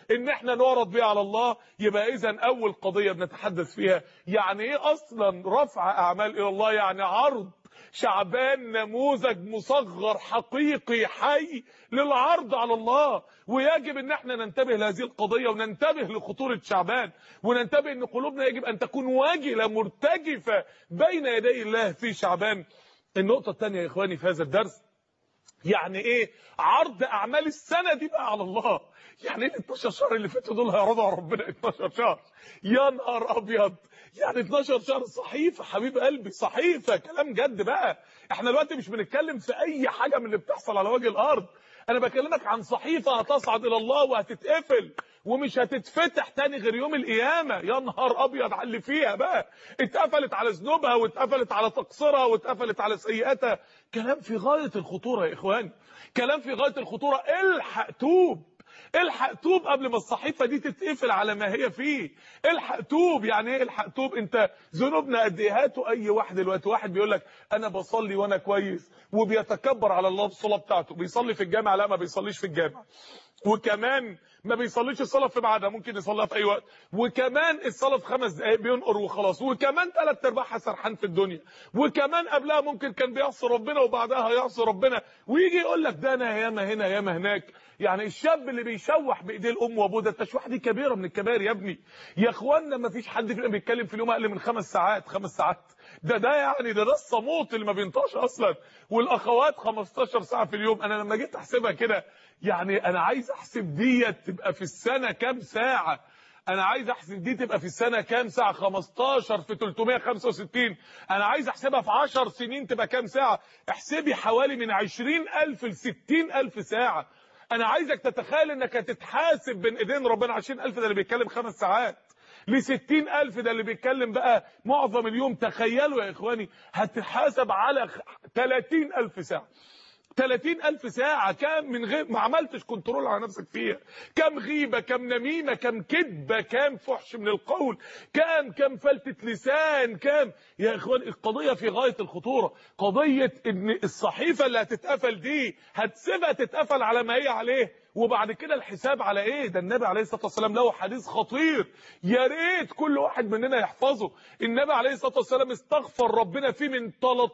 ان احنا نعرض بيه على الله يبقى اذا اول قضيه بنتحدث فيها يعني ايه اصلا رفع اعمال الى الله يعني عرض شعبان نموذج مصغر حقيقي حي للعرض على الله ويجب ان احنا ننتبه لهذه القضيه وننتبه لخطوره شعبان وننتبه ان قلوبنا يجب ان تكون واجله مرتجفه بين يدي الله في شعبان النقطه الثانيه يا اخواني في هذا الدرس يعني ايه عرض اعمال السنه دي بقى على الله يعني ال 12 شهر اللي فاتوا دول هيعرضوا على ربنا 12 شهر يا نهار ابيض يعني 12 شهر صحيفه حبيب قلبي صحيفه كلام جد بقى احنا دلوقتي مش بنتكلم في اي حاجه من اللي بتحصل على وجه الارض انا بكلمك عن صحيفه هتصعد الى الله وهتتقفل ومش هتتفتح تاني غير يوم القيامه يا نهار ابيض على اللي فيها بقى اتقفلت على ذنوبها واتقفلت على تقصيرها واتقفلت على سيئاتها كلام في غايه الخطوره يا اخواني كلام في غايه الخطوره الحق توب الحق توب قبل ما الصحيفه دي تتقفل على ما هي فيه الحق توب يعني ايه الحق توب انت ذنوبنا قد ايه هاتوا اي واحد دلوقتي واحد بيقول لك انا بصلي وانا كويس وبيتكبر على الله بالصلاه بتاعته بيصلي في الجامع لا ما بيصليش في الجامع وكمان ما بيصليش الصلاه في ميعادها ممكن يصليها في اي وقت وكمان الصلاه في خمس دقائق بينقر وخلاص وكمان ثلاث ارباعها سرحان في الدنيا وكمان قبلها ممكن كان بيعصي ربنا وبعدها هيعصي ربنا ويجي يقول لك ده انا ياما هنا ياما هناك يعني الشاب اللي بيشوح بايديه الام وابوه ده التشويح دي كبيره من الكبائر يا ابني يا اخوانا ما فيش حد فينا بيتكلم في اليوم اقل من خمس ساعات خمس ساعات ده ده يعني ده ده الصموت اللي ما بينطقش اصلا والاخوات 15 ساعه في اليوم انا لما جيت احسبها كده يعني انا عايز احسب ديت تبقى في السنه كام ساعه انا عايز احسب دي تبقى في السنه كام ساعه 15 في 365 انا عايز احسبها في 10 سنين تبقى كام ساعه احسبي حوالي من 20000 ل 60000 ساعه انا عايزك تتخيل انك هتتحاسب بين ايدين ربنا 20000 ده اللي بيتكلم خمس ساعات ل 60000 ده اللي بيتكلم بقى معظم اليوم تخيلوا يا اخواني هتحاسب على 30000 ساعه 30000 ساعة كام من غير ما عملتش كنترول على نفسك فيها كام غيبة كام نميمة كام كذبة كام فحش من القول كام كام فلتة لسان كام يا اخوان القضية في غاية الخطورة قضية ان الصحيفة اللي هتتقفل دي هتسيبها تتقفل على ما هي عليه وبعد كده الحساب على ايه ده النبي عليه الصلاه والسلام له حديث خطير يا ريت كل واحد مننا يحفظه النبي عليه الصلاه والسلام استغفر ربنا فيه من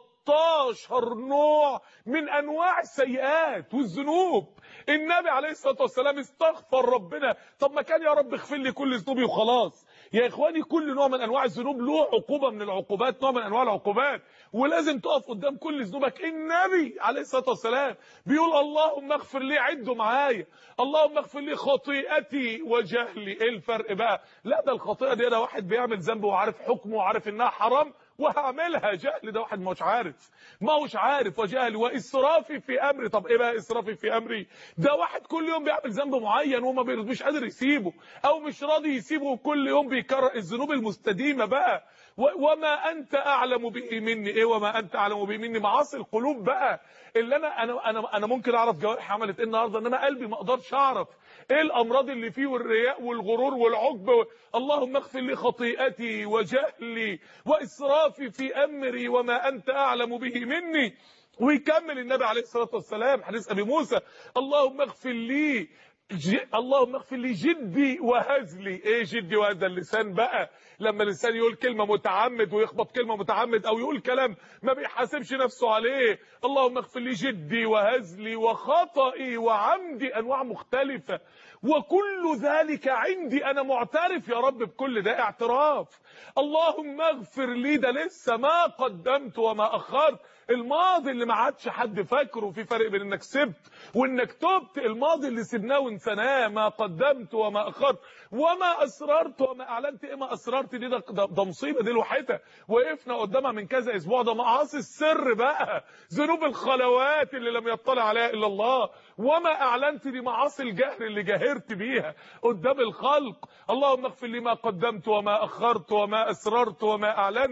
13 نوع من انواع السيئات والذنوب النبي عليه الصلاه والسلام استغفر ربنا طب ما كان يا رب اغفر لي كل ذنوبي وخلاص يا اخواني كل نوع من انواع الذنوب له عقوبه من العقوبات نوع من انواع العقوبات ولازم تقف قدام كل ذنوبك النبي عليه الصلاه والسلام بيقول اللهم اغفر لي عدوا معايا اللهم اغفر لي خطيئتي وجهلي ايه الفرق بقى لا ده الخطيئه دي ده واحد بيعمل ذنب وعارف حكمه وعارف انها حرام وهعملها جهل ده واحد مش عارف ما هوش عارف وجهل واسرافي في امري طب ايه بقى اسرافي في امري ده واحد كل يوم بيعمل ذنب معين وما مش قادر يسيبه او مش راضي يسيبه كل يوم بيكرر الذنوب المستديمه بقى وما انت اعلم به مني ايه وما انت اعلم به مني معاصي القلوب بقى اللي انا انا انا, أنا ممكن اعرف جوارحي عملت ايه النهارده انما قلبي ما اقدرش اعرف ايه الامراض اللي فيه والرياء والغرور والعجب اللهم اغفر لي خطيئتي وجهلي واسرافي في امري وما انت اعلم به مني ويكمل النبي عليه الصلاه والسلام حديث ابي موسى اللهم اغفر لي ج... اللهم اغفر لي جدي وهزلي ايه جدي وهذا اللسان بقى لما الانسان يقول كلمه متعمد ويخبط كلمه متعمد او يقول كلام ما بيحاسبش نفسه عليه اللهم اغفر لي جدي وهزلي وخطئي وعمدي انواع مختلفه وكل ذلك عندي انا معترف يا رب بكل ده اعتراف اللهم اغفر لي ده لسه ما قدمت وما اخرت الماضي اللي ما عادش حد فاكره في فرق بين انك سبت وانك تبت الماضي اللي سبناه ونسناه ما قدمت وما اخرت وما اسررت وما اعلنت ايه ما اسررت دي ده, ده, ده مصيبه دي لوحدها وقفنا قدامها من كذا اسبوع ده معاصي السر بقى ذنوب الخلوات اللي لم يطلع عليها الا الله وما اعلنت دي معاصي الجهر اللي جاهرت بيها قدام الخلق اللهم اغفر لي ما قدمت وما اخرت وما اسررت وما اعلنت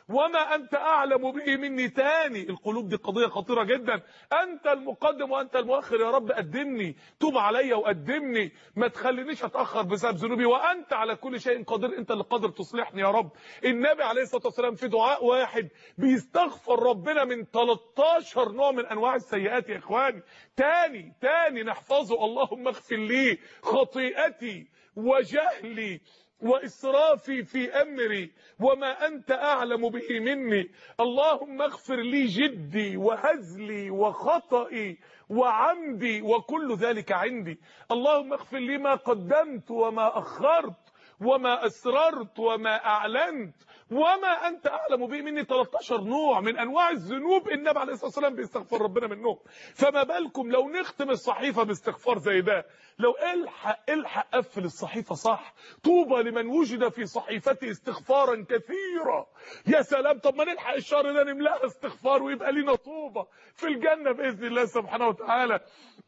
وما انت اعلم به مني تاني القلوب دي قضيه خطيره جدا انت المقدم وانت المؤخر يا رب قدمني توب عليا وقدمني ما تخلينيش اتاخر بسبب ذنوبي وانت على كل شيء قادر انت اللي قادر تصلحني يا رب النبي عليه الصلاه والسلام في دعاء واحد بيستغفر ربنا من 13 نوع من انواع السيئات يا اخواني تاني تاني نحفظه اللهم اغفر لي خطيئتي وجهلي وإسرافي في أمري وما أنت أعلم به مني اللهم اغفر لي جدي وهزلي وخطئي وعمدي وكل ذلك عندي اللهم اغفر لي ما قدمت وما أخرت وما أسررت وما أعلنت وما أنت أعلم به مني 13 نوع من أنواع الذنوب النبي عليه الصلاة والسلام بيستغفر ربنا منهم فما بالكم لو نختم الصحيفة باستغفار زي ده لو الحق الحق قفل الصحيفة صح طوبى لمن وجد في صحيفته استغفارا كثيرا يا سلام طب ما نلحق الشهر ده نملاها استغفار ويبقى لنا طوبة في الجنة بإذن الله سبحانه وتعالى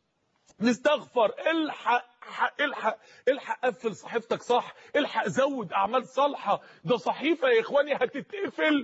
نستغفر الحق الحق الحق قفل صحيفتك صح الحق زود اعمال صالحه ده صحيفه يا اخواني هتتقفل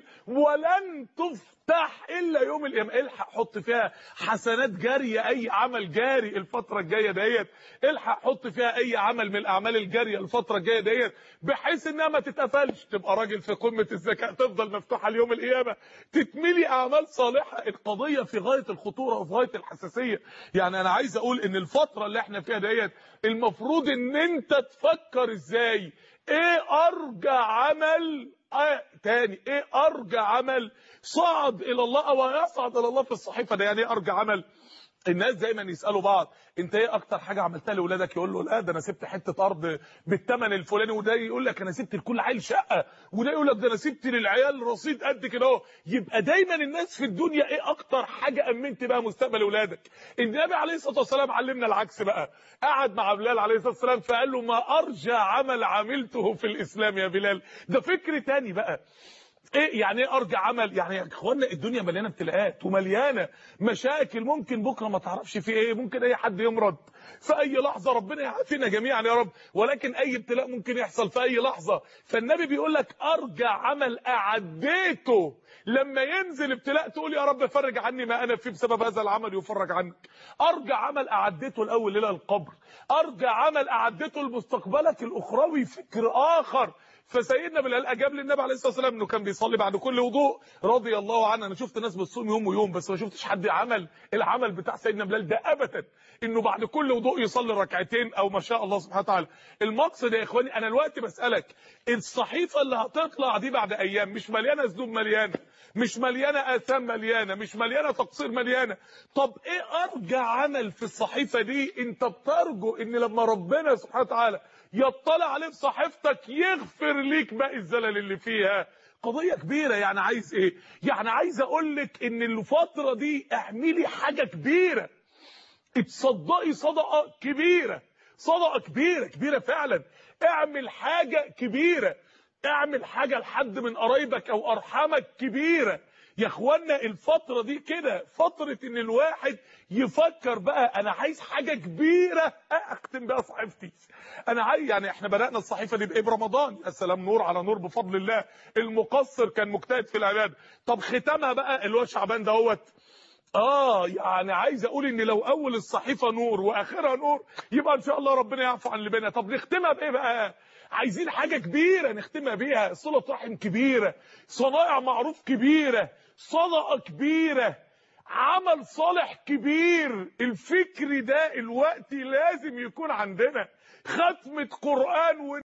ولن تفتح الا يوم القيامه الحق حط فيها حسنات جاريه اي عمل جاري الفتره الجايه ديت الحق حط فيها اي عمل من الاعمال الجاريه الفتره الجايه ديت بحيث انها ما تتقفلش تبقى راجل في قمه الذكاء تفضل مفتوحه ليوم القيامه تتملي اعمال صالحه القضيه في غايه الخطوره وفي غايه الحساسيه يعني انا عايز اقول ان الفتره اللي احنا فيها ديت المفروض ان انت تفكر ازاي ايه ارجى عمل آه تاني ايه ارجى عمل صعد الى الله او يصعد الى الله في الصحيفه ده يعني ايه ارجى عمل الناس دايما يسالوا بعض انت ايه اكتر حاجه عملتها لاولادك يقول له لا ده انا سبت حته ارض بالثمن الفلاني وده يقول لك انا سبت لكل عيل شقه وده يقول لك ده انا سبت للعيال رصيد قد كده اهو يبقى دايما الناس في الدنيا ايه اكتر حاجه امنت بقى مستقبل اولادك النبي عليه الصلاه والسلام علمنا العكس بقى قعد مع بلال عليه الصلاه والسلام فقال له ما ارجى عمل عملته في الاسلام يا بلال ده فكر تاني بقى ايه يعني ايه ارجع عمل يعني يا اخوانا الدنيا مليانه ابتلاءات ومليانه مشاكل ممكن بكره ما تعرفش في ايه ممكن اي حد يمرض في اي لحظه ربنا يعافينا جميعا يا رب ولكن اي ابتلاء ممكن يحصل في اي لحظه فالنبي بيقول لك ارجع عمل اعديته لما ينزل ابتلاء تقول يا رب فرج عني ما انا فيه بسبب هذا العمل يفرج عنك ارجع عمل اعديته الاول الى القبر ارجع عمل اعديته لمستقبلك الاخروي فكر اخر فسيدنا بلال اجاب للنبي عليه الصلاه والسلام انه كان بيصلي بعد كل وضوء رضي الله عنه انا شفت ناس بتصوم يوم ويوم بس ما شفتش حد عمل العمل بتاع سيدنا بلال ده ابدا انه بعد كل وضوء يصلي ركعتين او ما شاء الله سبحانه وتعالى المقصد يا اخواني انا الوقت بسالك الصحيفه اللي هتطلع دي بعد ايام مش مليانه ذنوب مليانه مش مليانه اثام مليانه مش مليانه تقصير مليانه طب ايه ارجى عمل في الصحيفه دي انت بترجو ان لما ربنا سبحانه وتعالى يطلع عليه في صحيفتك يغفر ليك باقي الزلل اللي فيها قضيه كبيره يعني عايز ايه يعني عايز اقول لك ان الفتره دي اعملي حاجه كبيره اتصدقي صدقه كبيره صدقه كبيره كبيره فعلا اعمل حاجه كبيره اعمل حاجه لحد من قرايبك او ارحامك كبيره يا اخوانا الفتره دي كده فتره ان الواحد يفكر بقى انا عايز حاجه كبيره اختم بيها صحيفتي انا عايز يعني احنا بدانا الصحيفه دي بايه برمضان يا سلام نور على نور بفضل الله المقصر كان مجتهد في العباده طب ختامها بقى اللي هو شعبان دهوت اه يعني عايز اقول ان لو اول الصحيفه نور واخرها نور يبقى ان شاء الله ربنا يعفو عن اللي بينا طب نختمها بايه بقى عايزين حاجه كبيره نختمها بيها صله رحم كبيره صنائع معروف كبيره صدقه كبيره عمل صالح كبير الفكر ده الوقت لازم يكون عندنا ختمه قران